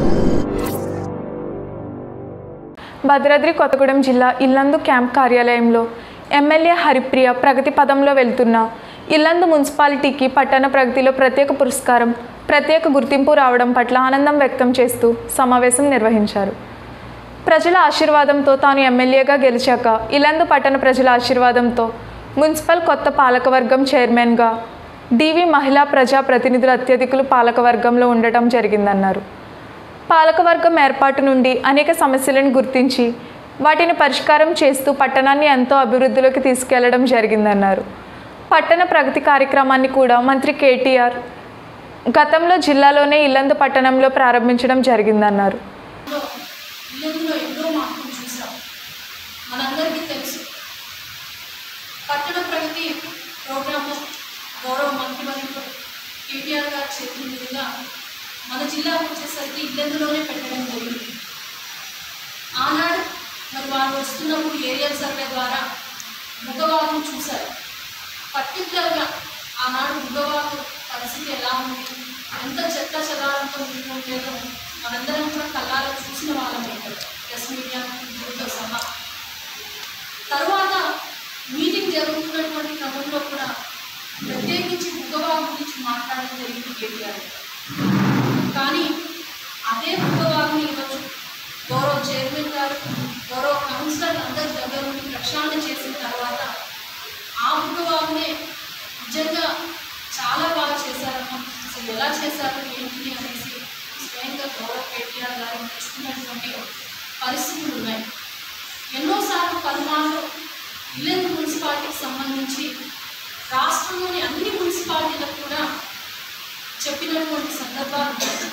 భద్రాద్రి కొత్తగూడెం జిల్లా ఇల్లందు క్యాంప్ కార్యాలయంలో ఎమ్మెల్యే హరిప్రియ ప్రగతి పదంలో వెళ్తున్న ఇల్లందు మున్సిపాలిటీకి పట్టణ ప్రగతిలో ప్రత్యేక పురస్కారం ప్రత్యేక గుర్తింపు రావడం పట్ల ఆనందం వ్యక్తం చేస్తూ సమావేశం నిర్వహించారు ప్రజల ఆశీర్వాదంతో తాను ఎమ్మెల్యేగా గెలిచాక ఇల్లందు పట్టణ ప్రజల ఆశీర్వాదంతో మున్సిపల్ కొత్త పాలకవర్గం చైర్మన్గా డివి మహిళా ప్రజా ప్రతినిధుల అత్యధికులు పాలకవర్గంలో ఉండటం జరిగిందన్నారు పాలకవర్గం ఏర్పాటు నుండి అనేక సమస్యలను గుర్తించి వాటిని పరిష్కారం చేస్తూ పట్టణాన్ని ఎంతో అభివృద్ధిలోకి తీసుకెళ్లడం జరిగిందన్నారు పట్టణ ప్రగతి కార్యక్రమాన్ని కూడా మంత్రి కేటీఆర్ గతంలో జిల్లాలోనే ఇల్లందు పట్టణంలో ప్రారంభించడం జరిగిందన్నారు ఇల్లందులో ఎన్నో మార్పులు చూసాం మనందరికీ తెలుసు పట్టణ ప్రగతి ప్రోగ్రాము గౌరవ మంత్రివర్యులు కేటీఆర్ గారి చేతుల మీదుగా మన జిల్లాకు వచ్చేసరికి ఇల్లందులోనే పెట్టడం జరిగింది ఆనాడు మరి వారు వస్తున్నప్పుడు ఏరియల్ సర్వే ద్వారా ముఖవాహం చూశారు పర్టికులర్గా ఆనాడు ముఖవాహం పరిస్థితి ఎలా ఉంది ఎంత చెత్త చెదారంతో నిండి ఉండేదో మనందరం కూడా కళ్ళారా చూసిన వాళ్ళమే ఇక్కడ ప్రెస్ మీడియా గురితో సహా తర్వాత మీటింగ్ జరుగుతున్నటువంటి క్రమంలో కూడా ప్రత్యేకించి ముఖవాహం గురించి మాట్లాడడం జరిగింది కేటీఆర్ గారు. కానీ అదే ముఖవాహం ఈరోజు గౌరవ చైర్మన్ గారు గౌరవ కౌన్సిలర్ అందరి దగ్గర నుండి ప్రక్షాళన చేసిన తర్వాత ఆ ముఖవాహనే నిజంగా చాలా బాగా చేశారమ్మా అసలు ఎలా చేశారు ఏంటి అనేసి స్వయంగా గౌరవ కేటీఆర్ గారు మెచ్చుకున్నటువంటి పరిస్థితులు ఉన్నాయి ఎన్నోసార్లు పలుమార్లు ఇల్లెందు మున్సిపాలిటీకి సంబంధించి రాష్ట్రంలోని అన్ని మున్సిపాలిటీలకు కూడా చెప్పినటువంటి సందర్భాలు ఉన్నాయి.